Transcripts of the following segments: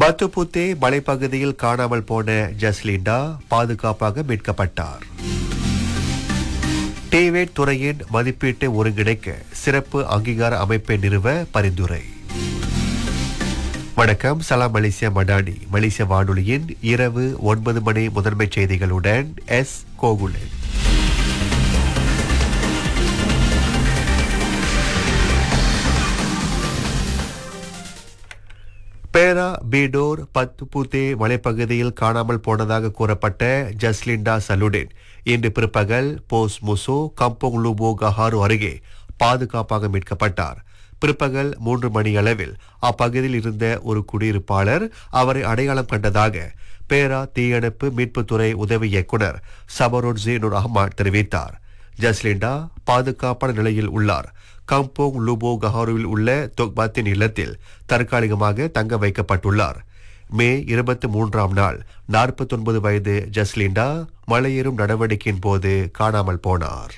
பத்துப்புத்தே மலைப்பகுதியில் காணாமல் போன ஜஸ்லிண்டா பாதுகாப்பாக மீட்கப்பட்டார் டேவேட் துறையின் மதிப்பீட்டை ஒருங்கிணைக்க சிறப்பு அங்கீகார அமைப்பை நிறுவ பரிந்துரை வணக்கம் சலாம் மலேசியா மடானி மலேசிய வானொலியின் இரவு ஒன்பது மணி முதன்மை செய்திகளுடன் எஸ் கோகுலன் பேரா பீடோர் பத்துபூத்தே மலைப்பகுதியில் காணாமல் போனதாக கூறப்பட்ட ஜஸ்லிண்டா சலுடின் இன்று பிற்பகல் போஸ் முசோ கம்போங் லூபோ கஹாரு அருகே பாதுகாப்பாக மீட்கப்பட்டார் பிற்பகல் மூன்று மணி அளவில் அப்பகுதியில் இருந்த ஒரு குடியிருப்பாளர் அவரை அடையாளம் கண்டதாக பேரா தீயணைப்பு மீட்புத்துறை உதவி இயக்குனர் சபரோட்ஜி நூர் அஹ்மத் தெரிவித்தார் ஜஸ்லிண்டா பாதுகாப்பான நிலையில் உள்ளார் கம்போங் லூபோ கஹாருவில் உள்ள தொக்பாத்தின் இல்லத்தில் தற்காலிகமாக தங்க வைக்கப்பட்டுள்ளார் மே இருபத்தி மூன்றாம் நாள் நாற்பத்தொன்பது வயது ஜஸ்லிண்டா மலையேறும் நடவடிக்கையின் போது காணாமல் போனார்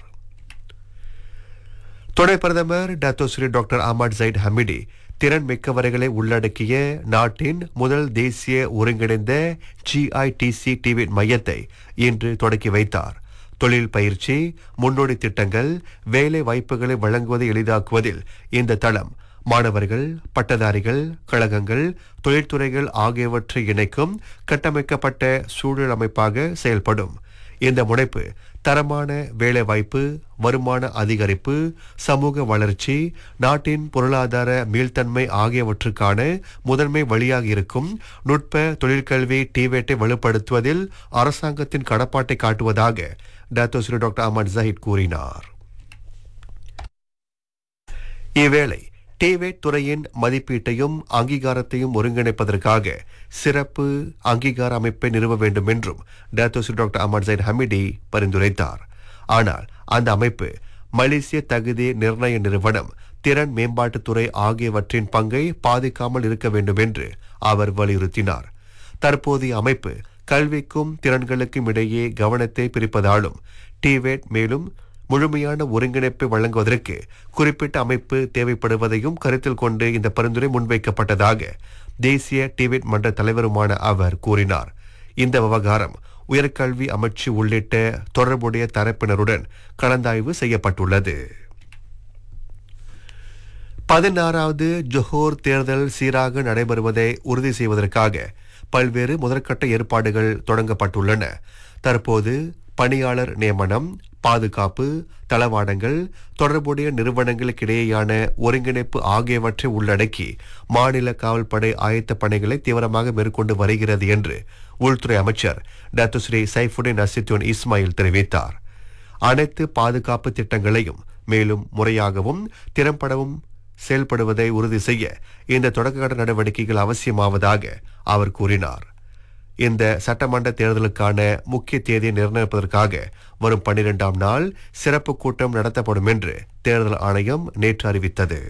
துணை பிரதமர் Dato Sri doctor Ahmad Zahid Hamidi திறன் மிக்கவர்களை உள்ளடக்கிய நாட்டின் முதல் தேசிய ஒருங்கிணைந்த ஜிஐடிசி டிவி மையத்தை இன்று தொடக்கி வைத்தார் தொழில் பயிற்சி முன்னோடி திட்டங்கள் வேலை வாய்ப்புகளை வழங்குவதை எளிதாக்குவதில் இந்த தளம் மாணவர்கள் பட்டதாரிகள் கழகங்கள் தொழில்துறைகள் ஆகியவற்றை இணைக்கும் கட்டமைக்கப்பட்ட சூழல் அமைப்பாக செயல்படும் இந்த முனைப்பு தரமான வேலைவாய்ப்பு வருமான அதிகரிப்பு சமூக வளர்ச்சி நாட்டின் பொருளாதார மீள்தன்மை ஆகியவற்றுக்கான முதன்மை வழியாக இருக்கும் நுட்ப தொழிற்கல்வி டிவேட்டை வலுப்படுத்துவதில் அரசாங்கத்தின் கடப்பாட்டை காட்டுவதாக டாக்டர் டாக்டர் அஹமத் ஜஹித் கூறினார் இவ்வேளை டிவேட் துறையின் மதிப்பீட்டையும் அங்கீகாரத்தையும் ஒருங்கிணைப்பதற்காக சிறப்பு அங்கீகார அமைப்பை நிறுவ வேண்டும் என்றும் டாக்டர் டாக்டர் அமர் ஜைன் ஹமிடி பரிந்துரைத்தார் ஆனால் அந்த அமைப்பு மலேசிய தகுதி நிர்ணய நிறுவனம் திறன் மேம்பாட்டுத்துறை ஆகியவற்றின் பங்கை பாதிக்காமல் இருக்க வேண்டும் என்று அவர் வலியுறுத்தினார் தற்போதைய அமைப்பு கல்விக்கும் திறன்களுக்கும் இடையே கவனத்தை பிரிப்பதாலும் டிவேட் மேலும் முழுமையான ஒருங்கிணைப்பை வழங்குவதற்கு குறிப்பிட்ட அமைப்பு தேவைப்படுவதையும் கருத்தில் கொண்டு இந்த பரிந்துரை முன்வைக்கப்பட்டதாக தேசிய டிவேட் மன்ற தலைவருமான அவர் கூறினார் இந்த விவகாரம் உயர்கல்வி அமைச்சு உள்ளிட்ட தொடர்புடைய தரப்பினருடன் கலந்தாய்வு செய்யப்பட்டுள்ளது பதினாறாவது ஜொஹோர் தேர்தல் சீராக நடைபெறுவதை உறுதி செய்வதற்காக பல்வேறு முதற்கட்ட ஏற்பாடுகள் தொடங்கப்பட்டுள்ளன தற்போது பணியாளர் நியமனம் பாதுகாப்பு தளவாடங்கள் தொடர்புடைய நிறுவனங்களுக்கிடையேயான ஒருங்கிணைப்பு ஆகியவற்றை உள்ளடக்கி மாநில காவல்படை ஆயத்த பணிகளை தீவிரமாக மேற்கொண்டு வருகிறது என்று உள்துறை அமைச்சர் டாக்டர் ஸ்ரீ சைஃபுடின் அசித்துன் இஸ்மாயில் தெரிவித்தார் அனைத்து பாதுகாப்பு திட்டங்களையும் மேலும் முறையாகவும் திறம்படவும் செயல்படுவதை உறுதி செய்ய இந்த தொடக்ககட்ட நடவடிக்கைகள் அவசியமாவதாக அவர் கூறினார் இந்த சட்டமன்ற தேர்தலுக்கான முக்கிய தேதியை நிர்ணயிப்பதற்காக வரும் பன்னிரெண்டாம் நாள் சிறப்பு கூட்டம் நடத்தப்படும் என்று தேர்தல் ஆணையம் நேற்று அறிவித்தது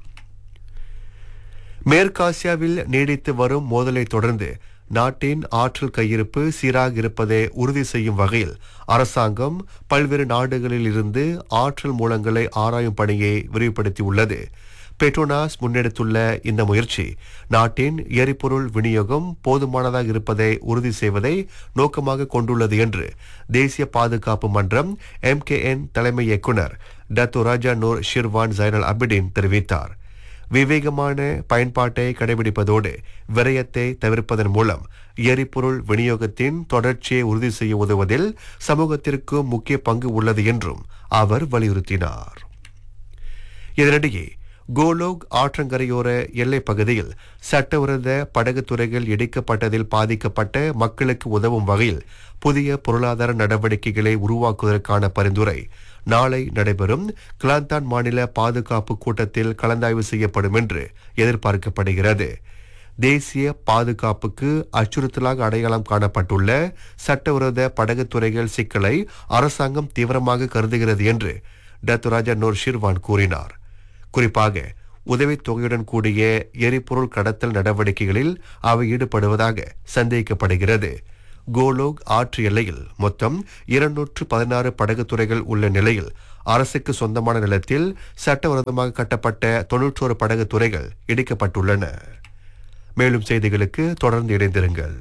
மேற்காசியாவில் நீடித்து வரும் மோதலை தொடர்ந்து நாட்டின் ஆற்றல் கையிருப்பு சீராக இருப்பதை உறுதி செய்யும் வகையில் அரசாங்கம் பல்வேறு நாடுகளில் இருந்து ஆற்றல் மூலங்களை ஆராயும் பணியை விரிவுபடுத்தியுள்ளது பெட்ரோனாஸ் முன்னெடுத்துள்ள இந்த முயற்சி நாட்டின் எரிபொருள் விநியோகம் போதுமானதாக இருப்பதை உறுதி செய்வதை நோக்கமாக கொண்டுள்ளது என்று தேசிய பாதுகாப்பு மன்றம் எம்கேஎன் தலைமை இயக்குனர் டத்து ராஜா நூர் ஷிர்வான் ஜைனல் அபிடின் தெரிவித்தார் விவேகமான பயன்பாட்டை கடைபிடிப்பதோடு விரயத்தை தவிர்ப்பதன் மூலம் எரிபொருள் விநியோகத்தின் தொடர்ச்சியை உறுதி செய்ய உதவுவதில் சமூகத்திற்கு முக்கிய பங்கு உள்ளது என்றும் அவர் வலியுறுத்தினார் இதனிடையே கோலோக் ஆற்றங்கரையோர எல்லைப் பகுதியில் சட்டவிரோத படகுத் துறைகள் இடிக்கப்பட்டதில் பாதிக்கப்பட்ட மக்களுக்கு உதவும் வகையில் புதிய பொருளாதார நடவடிக்கைகளை உருவாக்குவதற்கான பரிந்துரை நாளை நடைபெறும் கிளாந்தான் மாநில பாதுகாப்பு கூட்டத்தில் கலந்தாய்வு செய்யப்படும் என்று எதிர்பார்க்கப்படுகிறது தேசிய பாதுகாப்புக்கு அச்சுறுத்தலாக அடையாளம் காணப்பட்டுள்ள சட்டவிரோத படகுத் துறைகள் சிக்கலை அரசாங்கம் தீவிரமாக கருதுகிறது என்று டத்துராஜா நூர் ஷிர்வான் கூறினார் குறிப்பாக உதவித் தொகையுடன் கூடிய எரிபொருள் கடத்தல் நடவடிக்கைகளில் அவை ஈடுபடுவதாக சந்தேகிக்கப்படுகிறது கோலோக் ஆற்று எல்லையில் மொத்தம் இருநூற்று பதினாறு படகுத்துறைகள் உள்ள நிலையில் அரசுக்கு சொந்தமான நிலத்தில் சட்டவிரோதமாக கட்டப்பட்ட தொன்னூற்றோரு படகு துறைகள் இடிக்கப்பட்டுள்ளன மேலும் செய்திகளுக்கு தொடர்ந்து இணைந்திருங்கள்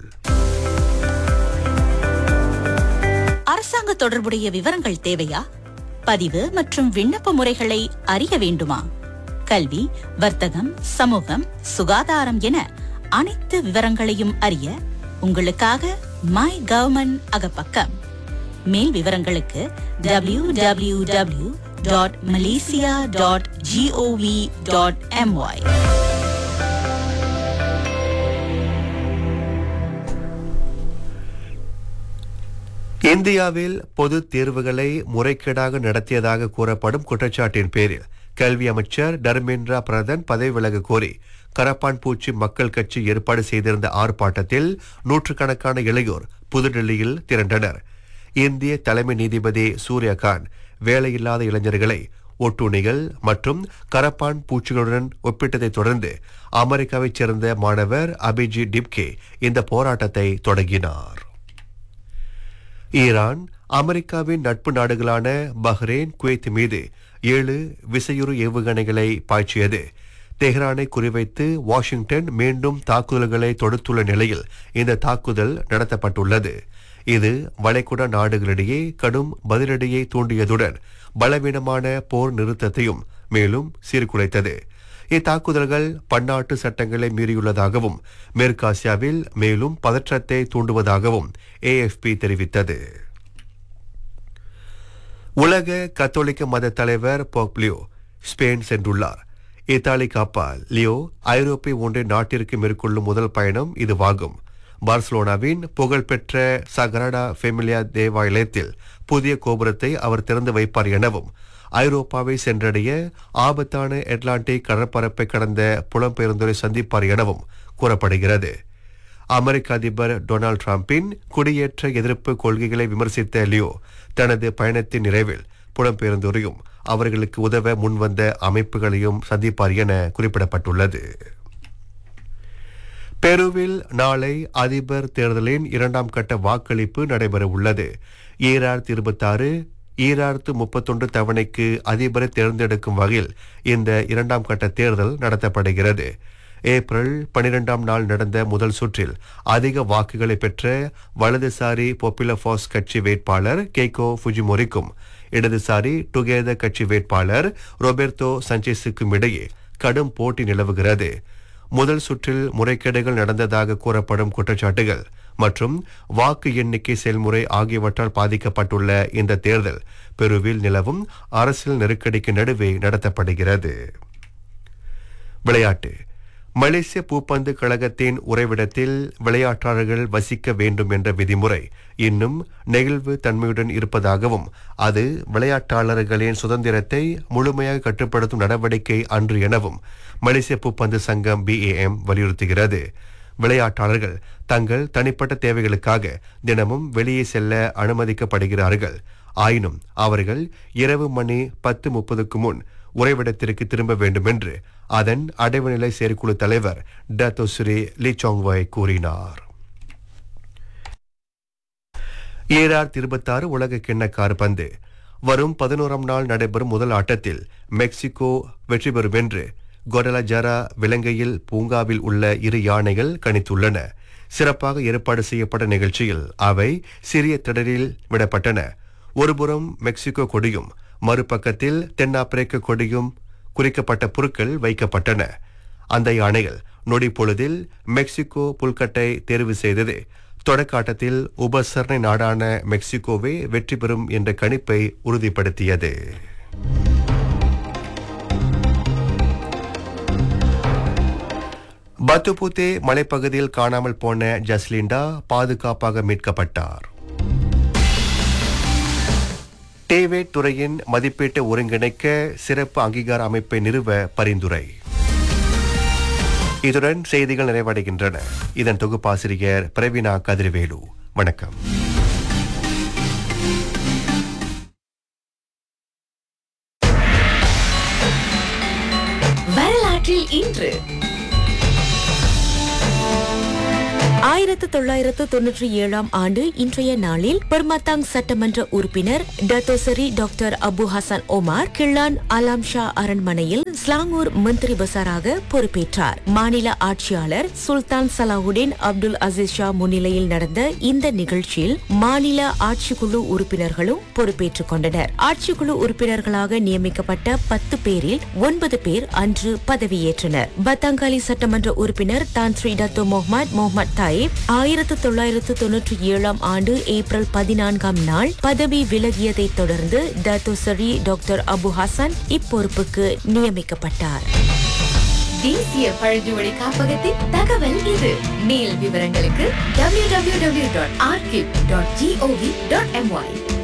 அரசாங்க தொடர்புடைய விவரங்கள் தேவையா பதிவு மற்றும் விண்ணப்ப முறைகளை அறிய வேண்டுமா கல்வி வர்த்தகம் சமூகம் சுகாதாரம் என அனைத்து விவரங்களையும் அறிய உங்களுக்காக மை கவர்மெண்ட் அகப்பக்கம் மேல் விவரங்களுக்கு W W W dot Malaysia dot gov dot MY இந்தியாவில் பொது தேர்வுகளை முறைகேடாக நடத்தியதாக கூறப்படும் குற்றச்சாட்டின் பேரில் கல்வி அமைச்சர் தர்மேந்திரா பிரதான் பதவி விலக கோரி கரப்பான் பூச்சி மக்கள் கட்சி ஏற்பாடு செய்திருந்த ஆர்ப்பாட்டத்தில் நூற்றுக்கணக்கான இளையோர் புதுடெல்லியில் திரண்டனர் இந்திய தலைமை நீதிபதி சூர்யகாந்த் வேலையில்லாத இளைஞர்களை ஒட்டுணிகள் மற்றும் கரப்பான் பூச்சிகளுடன் ஒப்பிட்டதைத் தொடர்ந்து அமெரிக்காவைச் சேர்ந்த மாணவர் அபிஜி டிப்கே இந்த போராட்டத்தை தொடங்கினார் ஈரான் அமெரிக்காவின் நட்பு நாடுகளான பஹ்ரைன் குவைத் மீது ஏழு விசையுறு ஏவுகணைகளை பாய்ச்சியது தெஹ்ரானை குறிவைத்து வாஷிங்டன் மீண்டும் தாக்குதல்களை தொடுத்துள்ள நிலையில் இந்த தாக்குதல் நடத்தப்பட்டுள்ளது இது வளைகுடா நாடுகளிடையே கடும் பதிலடியை தூண்டியதுடன் பலவீனமான போர் நிறுத்தத்தையும் மேலும் சீர்குலைத்தது இத்தாக்குதல்கள் பன்னாட்டு சட்டங்களை மீறியுள்ளதாகவும் மேற்காசியாவில் மேலும் பதற்றத்தை தூண்டுவதாகவும் ஏஎஃப்பி தெரிவித்தது உலக கத்தோலிக்க மத தலைவர் போப்லியோ ஸ்பெயின் சென்றுள்ளார் இத்தாலி காப்பால் லியோ ஐரோப்பிய ஒன்றிய நாட்டிற்கு மேற்கொள்ளும் முதல் பயணம் இதுவாகும் பார்சலோனாவின் புகழ்பெற்ற சகரடா ஃபெமிலியா தேவாலயத்தில் புதிய கோபுரத்தை அவர் திறந்து வைப்பார் எனவும் ஐரோப்பாவை சென்றடைய ஆபத்தான அட்லாண்டிக் கடற்பரப்பை கடந்த புலம்பெயர்ந்தோரை சந்திப்பார் எனவும் கூறப்படுகிறது அமெரிக்க அதிபர் டொனால்ட் டிரம்பின் குடியேற்ற எதிர்ப்பு கொள்கைகளை விமர்சித்த லியோ தனது பயணத்தின் நிறைவில் புலம்பெயர்ந்தோரையும் அவர்களுக்கு உதவ முன்வந்த அமைப்புகளையும் சந்திப்பார் என குறிப்பிடப்பட்டுள்ளது பெருவில் நாளை அதிபர் தேர்தலின் இரண்டாம் கட்ட வாக்களிப்பு நடைபெற உள்ளது ஈராயிரத்தி இருபத்தாறு ஈராயிரத்து முப்பத்தொன்று தவணைக்கு அதிபரை தேர்ந்தெடுக்கும் வகையில் இந்த இரண்டாம் கட்ட தேர்தல் நடத்தப்படுகிறது ஏப்ரல் பனிரெண்டாம் நாள் நடந்த முதல் சுற்றில் அதிக வாக்குகளை பெற்ற வலதுசாரி பொப்புலர் ஃபாஸ் கட்சி வேட்பாளர் கெய்கோ ஃபுஜிமோரிக்கும் இடதுசாரி டுகெதர் கட்சி வேட்பாளர் ரொபெர்டோ சஞ்சேஸுக்கும் இடையே கடும் போட்டி நிலவுகிறது முதல் சுற்றில் முறைகேடுகள் நடந்ததாக கூறப்படும் குற்றச்சாட்டுகள் மற்றும் வாக்கு எண்ணிக்கை செயல்முறை ஆகியவற்றால் பாதிக்கப்பட்டுள்ள இந்த தேர்தல் பெருவில் நிலவும் அரசியல் நெருக்கடிக்கு நடுவே நடத்தப்படுகிறது விளையாட்டு மலேசிய பூப்பந்து கழகத்தின் உறைவிடத்தில் விளையாட்டாளர்கள் வசிக்க வேண்டும் என்ற விதிமுறை இன்னும் நெகிழ்வு தன்மையுடன் இருப்பதாகவும் அது விளையாட்டாளர்களின் சுதந்திரத்தை முழுமையாக கட்டுப்படுத்தும் நடவடிக்கை அன்று எனவும் மலேசிய பூப்பந்து சங்கம் பிஏஎம் வலியுறுத்துகிறது விளையாட்டாளர்கள் தங்கள் தனிப்பட்ட தேவைகளுக்காக தினமும் வெளியே செல்ல அனுமதிக்கப்படுகிறார்கள் ஆயினும் அவர்கள் இரவு மணி பத்து முப்பதுக்கு முன் உறைவிடத்திற்கு திரும்ப வேண்டும் என்று அதன் அடைவுநிலை செயற்குழு தலைவர் டத்தோஸ்ரீ லீ சாங்வாய் கூறினார் ஈரார் இருபத்தாறு உலக கிண்ண காற்பந்து வரும் பதினோராம் நாள் நடைபெறும் முதல் ஆட்டத்தில் மெக்சிகோ வெற்றி பெறும் என்று கொடலஜரா விலங்கையில் பூங்காவில் உள்ள இரு யானைகள் கணித்துள்ளன சிறப்பாக ஏற்பாடு செய்யப்பட்ட நிகழ்ச்சியில் அவை சிறிய திடரில் விடப்பட்டன ஒருபுறம் மெக்சிகோ கொடியும் மறுபக்கத்தில் தென்னாப்பிரிக்க கொடியும் குறிக்கப்பட்ட பொருட்கள் வைக்கப்பட்டன அந்த யானைகள் நொடி பொழுதில் மெக்சிகோ புல்கட்டை தேர்வு செய்தது தொடக்க ஆட்டத்தில் உபசரணை நாடான மெக்சிகோவே வெற்றி பெறும் என்ற கணிப்பை உறுதிப்படுத்தியது பத்துபூத்தே மலைப்பகுதியில் காணாமல் போன ஜஸ்லிண்டா பாதுகாப்பாக மீட்கப்பட்டார் டேவேட் துறையின் மதிப்பீட்டை ஒருங்கிணைக்க சிறப்பு அங்கீகார அமைப்பை நிறுவ பரிந்துரை இதுடன் செய்திகள் நிறைவடைகின்றன இதன் தொகுப்பாசிரியர் பிரவீனா கதிர்வேலு வணக்கம் வரலாற்றில் இன்று ஆயிரத்தி ஆயிரத்து தொள்ளாயிரத்து தொன்னூற்றி ஏழாம் ஆண்டு இன்றைய நாளில் பெர்மத்தாங் சட்டமன்ற உறுப்பினர் Datuk Seri doctor Abu Hassan Omar Klang Alam Shah அரண்மனையில் ஸ்லாங்கூர் மந்திரி பசாராக பொறுப்பேற்றார் மாநில ஆட்சியாளர் சுல்தான் சலாஹுடீன் அப்துல் அசீஸ் ஷா முன்னிலையில் நடந்த இந்த நிகழ்ச்சியில் மாநில ஆட்சிக்குழு உறுப்பினர்களும் பொறுப்பேற்றுக் கொண்டனர் ஆட்சிக்குழு உறுப்பினர்களாக நியமிக்கப்பட்ட பத்து பேரில் ஒன்பது பேர் அன்று பதவியேற்றனர் பத்தாங்காலி சட்டமன்ற உறுப்பினர் Tan Sri Dato Mohamed Mohamed Taib ஆயிரத்து தொள்ளாயிரத்து தொன்னூற்றி ஏழாம் ஆண்டு ஏப்ரல் பதினான்காம் நாள் பதவி விலகியதைத் தொடர்ந்து டத்தோ சரி டாக்டர் அபு ஹசன் இப்பொறுப்புக்கு நியமிக்கப்பட்டார் தேசிய பழங்குடி காப்பகத்தின் தகவல் இது மேல் விவரங்களுக்கு www.archive.gov.my